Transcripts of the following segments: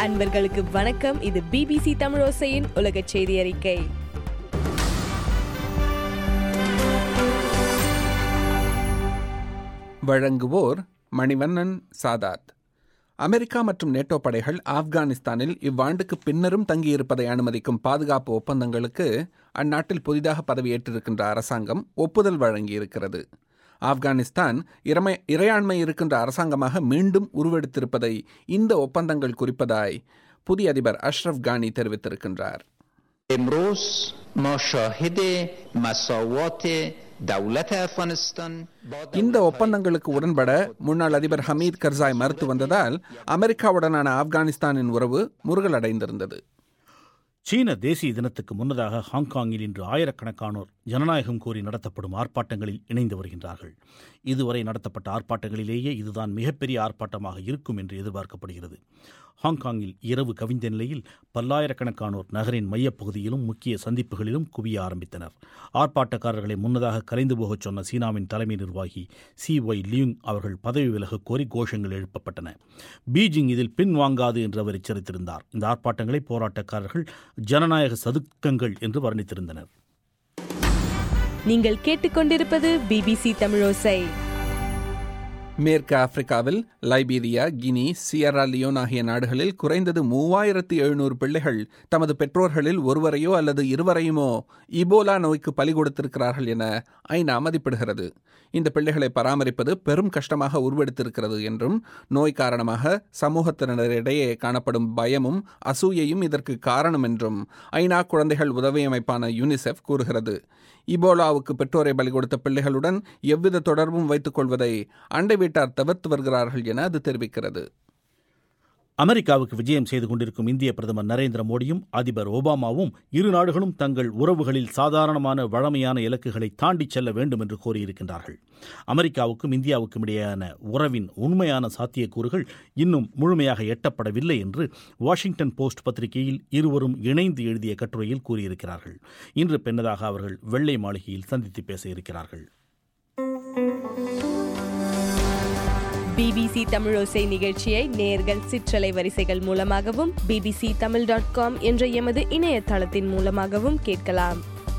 அன்பர்களுக்கு வணக்கம் இது பிபிசி தமிழோசையின் உலக செய்தி அறிக்கை வழங்குவோர் மணிவண்ணன் சாதாத் அமெரிக்கா மற்றும் நேட்டோ படைகள் ஆப்கானிஸ்தானில் இவ்வாண்டுக்கு பின்னரும் தங்கியிருப்பதை அனுமதிக்கும் பாதுகாப்பு ஒப்பந்தங்களுக்கு அந்நாட்டில் புதிதாக பதவியேற்றிருக்கின்ற அரசாங்கம் ஒப்புதல் வழங்கியிருக்கிறது ஆப்கானிஸ்தான் இறமை இறையாண்மை இருக்கின்ற அரசாங்கமாக மீண்டும் உருவெடுத்திருப்பதை இந்த ஒப்பந்தங்கள் குறிப்பதாய் புதிய அதிபர் அஷ்ரப் கானி தெரிவித்திருக்கின்றார் امروز ما شاهد مساوات دولت افغانستان با இந்த ஒப்பந்தங்களுக்கு உடன்பட முன்னாள் அதிபர் ஹமீத் கர்சாய் மறுத்து வந்ததால் அமெரிக்காவுடனான ஆப்கானிஸ்தானின் உறவு முருகலடைந்திருந்தது சீன தேசிய தினத்துக்கு முன்னதாக ஹாங்காங்கில் இன்று ஆயிரக்கணக்கானோர் ஜனநாயகம் கோரி நடத்தப்படும் ஆர்ப்பாட்டங்களில் இணைந்து வருகின்றார்கள் இதுவரை நடத்தப்பட்ட ஆர்ப்பாட்டங்களிலேயே இதுதான் மிகப்பெரிய ஆர்ப்பாட்டமாக இருக்கும் என்று எதிர்பார்க்கப்படுகிறது ஹாங்காங்கில் இரவு கவிந்த நிலையில் பல்லாயிரக்கணக்கானோர் நகரின் மையப்பகுதியிலும் முக்கிய சந்திப்புகளிலும் குவிய ஆரம்பித்தனர் ஆர்ப்பாட்டக்காரர்களை முன்னதாக கலைந்து போகச் சொன்ன சீனாவின் தலைமை நிர்வாகி சி ஒய் லியூங் அவர்கள் பதவி விலகக் கோரி கோஷங்கள் எழுப்பப்பட்டன பீஜிங் இதில் பின்வாங்காது என்று அவர் எச்சரித்திருந்தார் இந்த ஆர்ப்பாட்டங்களை போராட்டக்காரர்கள் ஜனநாயக சதுக்கங்கள் என்று வர்ணித்திருந்தனர் நீங்கள் கேட்டுக்கொண்டிருப்பது பிபிசி தமிழோசை மேற்கு ஆப்பிரிக்காவில் லைபீரியா கினி சியரா லியோன் ஆகிய நாடுகளில் குறைந்தது மூவாயிரத்து எழுநூறு பிள்ளைகள் தமது பெற்றோர்களில் ஒருவரையோ அல்லது இருவரையுமோ இபோலா நோய்க்கு பலி கொடுத்திருக்கிறார்கள் என ஐநா மதிப்பிடுகிறது இந்த பிள்ளைகளை பராமரிப்பது பெரும் கஷ்டமாக உருவெடுத்திருக்கிறது என்றும் நோய் காரணமாக சமூகத்தினரிடையே காணப்படும் பயமும் அசூயையும் இதற்கு காரணம் என்றும் ஐநா குழந்தைகள் உதவி அமைப்பான யூனிசெஃப் கூறுகிறது இபோலாவுக்கு பெற்றோரை பலி கொடுத்த பிள்ளைகளுடன் எவ்வித தொடர்பும் வைத்துக் கொள்வதை அண்டை வீட்டார் தவிர்த்து வருகிறார்கள் என அது தெரிவிக்கிறது அமெரிக்காவுக்கு விஜயம் செய்து கொண்டிருக்கும் இந்திய பிரதமர் நரேந்திர மோடியும் அதிபர் ஒபாமாவும் இரு நாடுகளும் தங்கள் உறவுகளில் சாதாரணமான வழமையான இலக்குகளை தாண்டிச் செல்ல வேண்டும் என்று கோரியிருக்கின்றார்கள் அமெரிக்காவுக்கும் இந்தியாவுக்கும் இடையேயான உறவின் உண்மையான சாத்தியக்கூறுகள் இன்னும் முழுமையாக எட்டப்படவில்லை என்று வாஷிங்டன் போஸ்ட் பத்திரிகையில் இருவரும் இணைந்து எழுதிய கட்டுரையில் கூறியிருக்கிறார்கள் இன்று பின்னதாக அவர்கள் வெள்ளை மாளிகையில் சந்தித்து பேச இருக்கிறார்கள் பிபிசி தமிழோசை நிகழ்ச்சியை நேர்கள் சிற்றலை வரிசைகள் மூலமாகவும் பிபிசி தமிழ் டாட் காம் என்ற எமது இணையதளத்தின் மூலமாகவும் கேட்கலாம்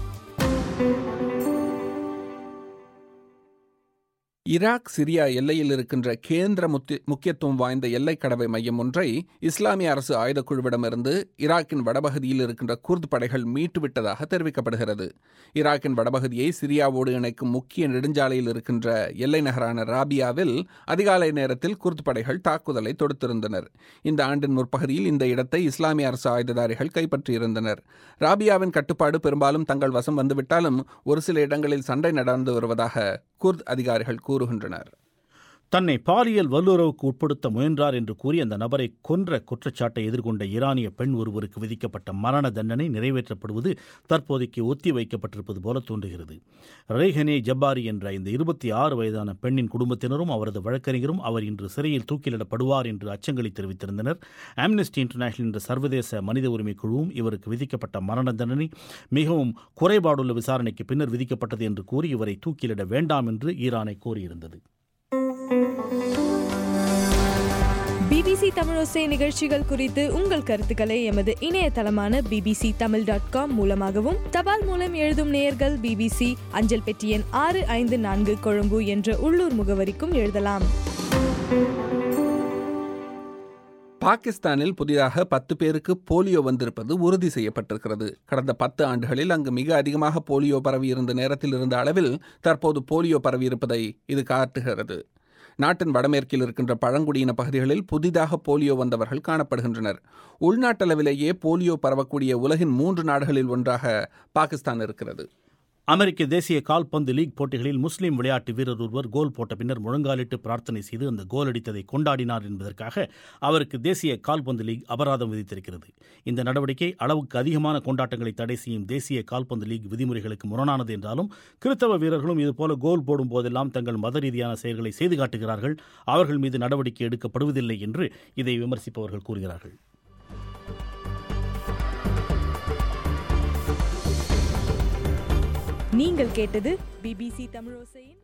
ஈராக் சிரியா எல்லையில் இருக்கின்ற கேந்திர முத்தி- முக்கியத்துவம் வாய்ந்த எல்லைக் கடவை மையம் ஒன்றை இஸ்லாமிய அரசு ஆயுதக்குழுவிடமிருந்து ஈராக்கின் வடபகுதியில் இருக்கின்ற குர்து படைகள் மீட்டுவிட்டதாக தெரிவிக்கப்படுகிறது ஈராக்கின் வடபகுதியை சிரியாவோடு இணைக்கும் முக்கிய நெடுஞ்சாலையில் இருக்கின்ற எல்லை நகரான ராபியாவில் அதிகாலை நேரத்தில் குர்து படைகள் தாக்குதலை தொடுத்திருந்தனர் இந்த ஆண்டின் முற்பகுதியில் இந்த இடத்தை இஸ்லாமிய அரசு ஆயுததாரிகள் கைப்பற்றியிருந்தனர் ராபியாவின் கட்டுப்பாடு பெரும்பாலும் தங்கள் வசம் வந்துவிட்டாலும் ஒரு சில இடங்களில் சண்டை நடந்து வருவதாக குர்த் அதிகாரிகள் கூறுகின்றனர் தன்னை பாலியல் வல்லுறவுக்கு உட்படுத்த முயன்றார் என்று கூறி அந்த நபரை கொன்ற குற்றச்சாட்டை எதிர்கொண்ட ஈரானிய பெண் ஒருவருக்கு விதிக்கப்பட்ட மரண தண்டனை நிறைவேற்றப்படுவது தற்போதைக்கு ஒத்தி வைக்கப்பட்டிருப்பது போல தோன்றுகிறது ரேஹனே ஜப்பாரி என்ற இந்த இருபத்தி ஆறு வயதான பெண்ணின் குடும்பத்தினரும் அவரது வழக்கறிஞரும் அவர் இன்று சிறையில் தூக்கிலிடப்படுவார் என்று அச்சங்களை தெரிவித்திருந்தனர் ஆம்னஸ்டி இன்டர்நேஷனல் என்ற சர்வதேச மனித உரிமை குழுவும் இவருக்கு விதிக்கப்பட்ட மரண தண்டனை மிகவும் குறைபாடுள்ள விசாரணைக்கு பின்னர் விதிக்கப்பட்டது என்று கூறி இவரை தூக்கிலிட வேண்டாம் என்று ஈரானை கோரியிருந்தது பிபிசி தமிழோசை நிகழ்ச்சிகள் குறித்து உங்கள் கருத்துக்களை எமது இணையதளமான பிபிசி தமிழ் டாட் காம் மூலமாகவும் தபால் மூலம் எழுதும் நேயர்கள் பிபிசி அஞ்சல் பெட்டி எண் ஆறு ஐந்து நான்கு கொழும்பு என்ற உள்ளூர் முகவரிக்கும் எழுதலாம் பாகிஸ்தானில் புதிதாக பத்து பேருக்கு போலியோ வந்திருப்பது உறுதி செய்யப்பட்டிருக்கிறது கடந்த பத்து ஆண்டுகளில் அங்கு மிக அதிகமாக போலியோ பரவி இருந்த நேரத்தில் இருந்த அளவில் தற்போது போலியோ பரவி இருப்பதை இது காட்டுகிறது நாட்டின் வடமேற்கில் இருக்கின்ற பழங்குடியின பகுதிகளில் புதிதாக போலியோ வந்தவர்கள் காணப்படுகின்றனர் உள்நாட்டளவிலேயே போலியோ பரவக்கூடிய உலகின் மூன்று நாடுகளில் ஒன்றாக பாகிஸ்தான் இருக்கிறது அமெரிக்க தேசிய கால்பந்து லீக் போட்டிகளில் முஸ்லீம் விளையாட்டு வீரர் ஒருவர் கோல் போட்ட பின்னர் முழங்காலிட்டு பிரார்த்தனை செய்து அந்த கோல் அடித்ததை கொண்டாடினார் என்பதற்காக அவருக்கு தேசிய கால்பந்து லீக் அபராதம் விதித்திருக்கிறது இந்த நடவடிக்கை அளவுக்கு அதிகமான கொண்டாட்டங்களை தடை செய்யும் தேசிய கால்பந்து லீக் விதிமுறைகளுக்கு முரணானது என்றாலும் கிறித்தவ வீரர்களும் இதுபோல கோல் போடும் போதெல்லாம் தங்கள் மத ரீதியான செயல்களை செய்து காட்டுகிறார்கள் அவர்கள் மீது நடவடிக்கை எடுக்கப்படுவதில்லை என்று இதை விமர்சிப்பவர்கள் கூறுகிறார்கள் நீங்கள் கேட்டது பிபிசி தமிழோசையின்